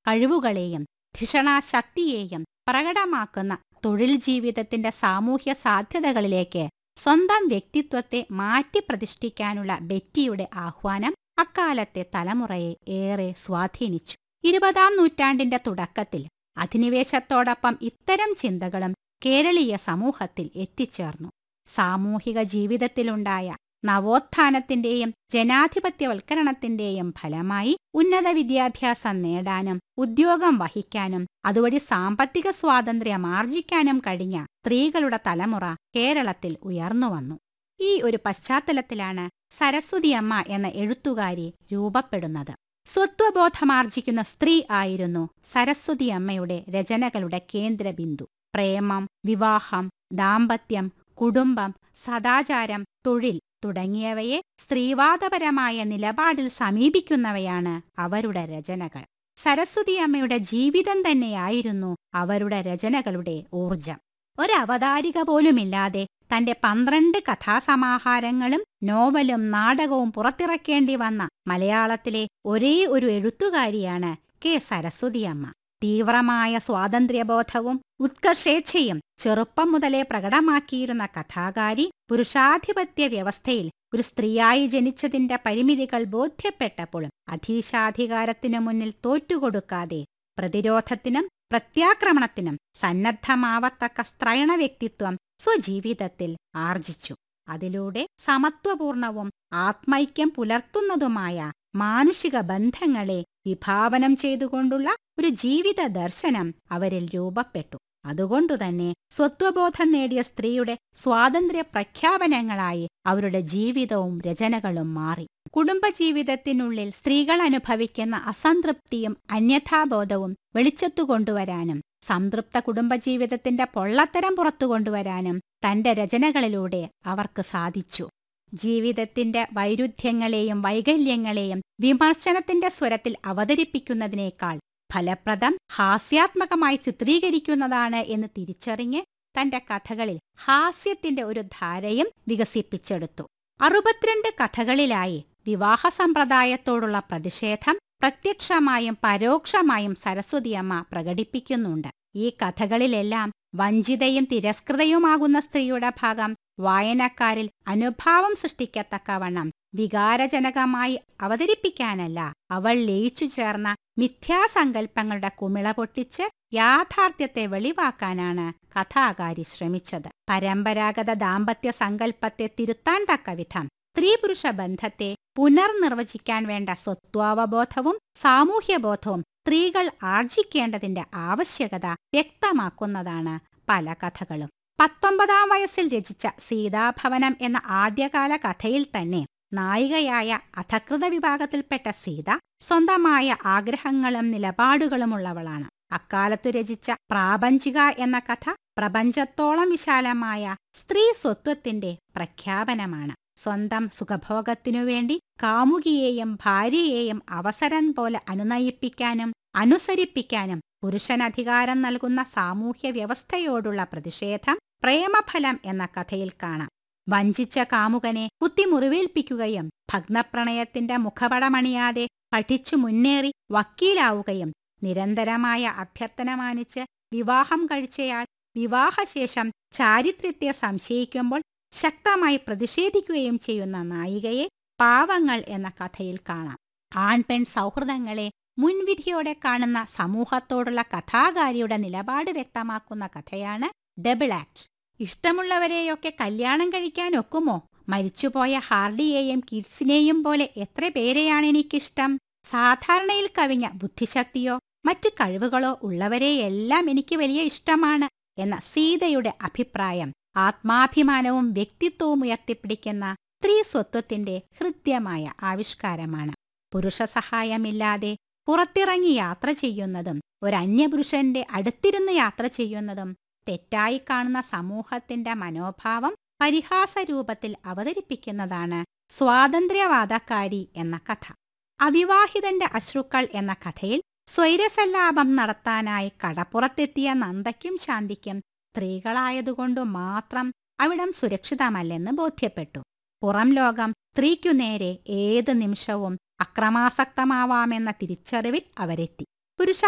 കഴിവുകളെയും ധിഷണാശക്തിയെയും പ്രകടമാക്കുന്ന തൊഴിൽ ജീവിതത്തിന്റെ സാമൂഹ്യ സാധ്യതകളിലേക്ക് സ്വന്തം വ്യക്തിത്വത്തെ മാറ്റി പ്രതിഷ്ഠിക്കാനുള്ള ബെറ്റിയുടെ ആഹ്വാനം അക്കാലത്തെ തലമുറയെ ഏറെ സ്വാധീനിച്ചു ഇരുപതാം നൂറ്റാണ്ടിന്റെ തുടക്കത്തിൽ അധിനിവേശത്തോടൊപ്പം ഇത്തരം ചിന്തകളും കേരളീയ സമൂഹത്തിൽ എത്തിച്ചേർന്നു സാമൂഹിക ജീവിതത്തിലുണ്ടായ നവോത്ഥാനത്തിന്റെയും ജനാധിപത്യവൽക്കരണത്തിന്റെയും ഫലമായി ഉന്നത വിദ്യാഭ്യാസം നേടാനും ഉദ്യോഗം വഹിക്കാനും അതുവഴി സാമ്പത്തിക സ്വാതന്ത്ര്യം ആർജിക്കാനും കഴിഞ്ഞ സ്ത്രീകളുടെ തലമുറ കേരളത്തിൽ ഉയർന്നുവന്നു ഈ ഒരു പശ്ചാത്തലത്തിലാണ് സരസ്വതിയമ്മ എന്ന എഴുത്തുകാരി രൂപപ്പെടുന്നത് സ്വത്വബോധമാർജിക്കുന്ന സ്ത്രീ ആയിരുന്നു സരസ്വതിയമ്മയുടെ രചനകളുടെ കേന്ദ്രബിന്ദു പ്രേമം വിവാഹം ദാമ്പത്യം കുടുംബം സദാചാരം തൊഴിൽ തുടങ്ങിയവയെ സ്ത്രീവാദപരമായ നിലപാടിൽ സമീപിക്കുന്നവയാണ് അവരുടെ രചനകൾ സരസ്വതി അമ്മയുടെ ജീവിതം തന്നെയായിരുന്നു അവരുടെ രചനകളുടെ ഊർജം ഒരവതാരിക പോലുമില്ലാതെ തന്റെ പന്ത്രണ്ട് കഥാസമാഹാരങ്ങളും നോവലും നാടകവും പുറത്തിറക്കേണ്ടി വന്ന മലയാളത്തിലെ ഒരേ ഒരു എഴുത്തുകാരിയാണ് കെ സരസ്വതിയമ്മ തീവ്രമായ സ്വാതന്ത്ര്യബോധവും ഉത്കർഷേച്ഛയും ചെറുപ്പം മുതലേ പ്രകടമാക്കിയിരുന്ന കഥാകാരി പുരുഷാധിപത്യ വ്യവസ്ഥയിൽ ഒരു സ്ത്രീയായി ജനിച്ചതിന്റെ പരിമിതികൾ ബോധ്യപ്പെട്ടപ്പോൾ അധീശാധികാരത്തിനു മുന്നിൽ തോറ്റുകൊടുക്കാതെ പ്രതിരോധത്തിനും പ്രത്യാക്രമണത്തിനും സന്നദ്ധമാവത്തക്ക സ്ത്രൈണ വ്യക്തിത്വം സ്വജീവിതത്തിൽ ആർജിച്ചു അതിലൂടെ സമത്വപൂർണവും ആത്മൈക്യം പുലർത്തുന്നതുമായ മാനുഷിക ബന്ധങ്ങളെ വിഭാവനം ചെയ്തുകൊണ്ടുള്ള ഒരു ജീവിത ദർശനം അവരിൽ രൂപപ്പെട്ടു അതുകൊണ്ടുതന്നെ സ്വത്വബോധം നേടിയ സ്ത്രീയുടെ സ്വാതന്ത്ര്യ പ്രഖ്യാപനങ്ങളായി അവരുടെ ജീവിതവും രചനകളും മാറി കുടുംബജീവിതത്തിനുള്ളിൽ സ്ത്രീകൾ അനുഭവിക്കുന്ന അസംതൃപ്തിയും അന്യഥാബോധവും വെളിച്ചത്തു കൊണ്ടുവരാനും സംതൃപ്ത കുടുംബജീവിതത്തിന്റെ പൊള്ളത്തരം പുറത്തു കൊണ്ടുവരാനും തന്റെ രചനകളിലൂടെ അവർക്ക് സാധിച്ചു ജീവിതത്തിന്റെ വൈരുദ്ധ്യങ്ങളെയും വൈകല്യങ്ങളെയും വിമർശനത്തിന്റെ സ്വരത്തിൽ അവതരിപ്പിക്കുന്നതിനേക്കാൾ ഫലപ്രദം ഹാസ്യാത്മകമായി ചിത്രീകരിക്കുന്നതാണ് എന്ന് തിരിച്ചറിഞ്ഞ് തന്റെ കഥകളിൽ ഹാസ്യത്തിന്റെ ഒരു ധാരയും വികസിപ്പിച്ചെടുത്തു അറുപത്തിരണ്ട് കഥകളിലായി വിവാഹ സമ്പ്രദായത്തോടുള്ള പ്രതിഷേധം പ്രത്യക്ഷമായും പരോക്ഷമായും സരസ്വതിയമ്മ പ്രകടിപ്പിക്കുന്നുണ്ട് ഈ കഥകളിലെല്ലാം വഞ്ചിതയും തിരസ്കൃതയുമാകുന്ന സ്ത്രീയുടെ ഭാഗം വായനക്കാരിൽ അനുഭാവം സൃഷ്ടിക്കത്തക്കവണ്ണം വികാരജനകമായി അവതരിപ്പിക്കാനല്ല അവൾ ലയിച്ചു ചേർന്ന മിഥ്യാസങ്കല്പങ്ങളുടെ കുമിള പൊട്ടിച്ച് യാഥാർത്ഥ്യത്തെ വെളിവാക്കാനാണ് കഥാകാരി ശ്രമിച്ചത് പരമ്പരാഗത ദാമ്പത്യ സങ്കല്പത്തെ തിരുത്താൻ തക്കവിധം സ്ത്രീ പുരുഷ ബന്ധത്തെ പുനർനിർവചിക്കാൻ വേണ്ട സ്വത്വാവബോധവും സാമൂഹ്യബോധവും സ്ത്രീകൾ ആർജിക്കേണ്ടതിന്റെ ആവശ്യകത വ്യക്തമാക്കുന്നതാണ് പല കഥകളും പത്തൊമ്പതാം വയസ്സിൽ രചിച്ച സീതാഭവനം എന്ന ആദ്യകാല കഥയിൽ തന്നെ നായികയായ അധകൃത വിഭാഗത്തിൽപ്പെട്ട സീത സ്വന്തമായ ആഗ്രഹങ്ങളും നിലപാടുകളുമുള്ളവളാണ് അക്കാലത്തു രചിച്ച പ്രാപഞ്ചിക എന്ന കഥ പ്രപഞ്ചത്തോളം വിശാലമായ സ്ത്രീ സ്വത്വത്തിന്റെ പ്രഖ്യാപനമാണ് സ്വന്തം സുഖഭോഗത്തിനു വേണ്ടി കാമുകിയെയും ഭാര്യയെയും അവസരം പോലെ അനുനയിപ്പിക്കാനും അനുസരിപ്പിക്കാനും പുരുഷനധികാരം നൽകുന്ന സാമൂഹ്യ വ്യവസ്ഥയോടുള്ള പ്രതിഷേധം പ്രേമഫലം എന്ന കഥയിൽ കാണാം വഞ്ചിച്ച കാമുകനെ കുത്തിമുറിവേൽപ്പിക്കുകയും ഭഗ്നപ്രണയത്തിന്റെ മുഖപടമണിയാതെ പഠിച്ചു മുന്നേറി വക്കീലാവുകയും നിരന്തരമായ അഭ്യർത്ഥന മാനിച്ച് വിവാഹം കഴിച്ചയാൾ വിവാഹശേഷം ചാരിത്രത്തെ സംശയിക്കുമ്പോൾ ശക്തമായി പ്രതിഷേധിക്കുകയും ചെയ്യുന്ന നായികയെ പാവങ്ങൾ എന്ന കഥയിൽ കാണാം ആൺപെൺ സൗഹൃദങ്ങളെ മുൻവിധിയോടെ കാണുന്ന സമൂഹത്തോടുള്ള കഥാകാരിയുടെ നിലപാട് വ്യക്തമാക്കുന്ന കഥയാണ് ഡബിൾ ആക്ട് ഇഷ്ടമുള്ളവരെയൊക്കെ കല്യാണം കഴിക്കാൻ ഒക്കുമോ മരിച്ചുപോയ ഹാർഡിയെയും കിഡ്സിനെയും പോലെ എത്ര പേരെയാണ് എനിക്കിഷ്ടം സാധാരണയിൽ കവിഞ്ഞ ബുദ്ധിശക്തിയോ മറ്റു കഴിവുകളോ ഉള്ളവരെയെല്ലാം എനിക്ക് വലിയ ഇഷ്ടമാണ് എന്ന സീതയുടെ അഭിപ്രായം ആത്മാഭിമാനവും വ്യക്തിത്വവും ഉയർത്തിപ്പിടിക്കുന്ന സ്ത്രീ സ്വത്വത്തിന്റെ ഹൃദ്യമായ ആവിഷ്കാരമാണ് പുരുഷ സഹായമില്ലാതെ പുറത്തിറങ്ങി യാത്ര ചെയ്യുന്നതും ഒരു അന്യപുരുഷന്റെ അടുത്തിരുന്ന് യാത്ര ചെയ്യുന്നതും തെറ്റായി കാണുന്ന സമൂഹത്തിന്റെ മനോഭാവം പരിഹാസരൂപത്തിൽ അവതരിപ്പിക്കുന്നതാണ് സ്വാതന്ത്ര്യവാദക്കാരി എന്ന കഥ അവിവാഹിതന്റെ അശ്രുക്കൾ എന്ന കഥയിൽ സ്വൈരസല്ലാപം നടത്താനായി കടപ്പുറത്തെത്തിയ നന്ദയ്ക്കും ശാന്തിക്കും സ്ത്രീകളായതുകൊണ്ടു മാത്രം അവിടം സുരക്ഷിതമല്ലെന്ന് ബോധ്യപ്പെട്ടു പുറം ലോകം സ്ത്രീക്കു നേരെ ഏത് നിമിഷവും അക്രമാസക്തമാവാമെന്ന തിരിച്ചറിവിൽ അവരെത്തി പുരുഷ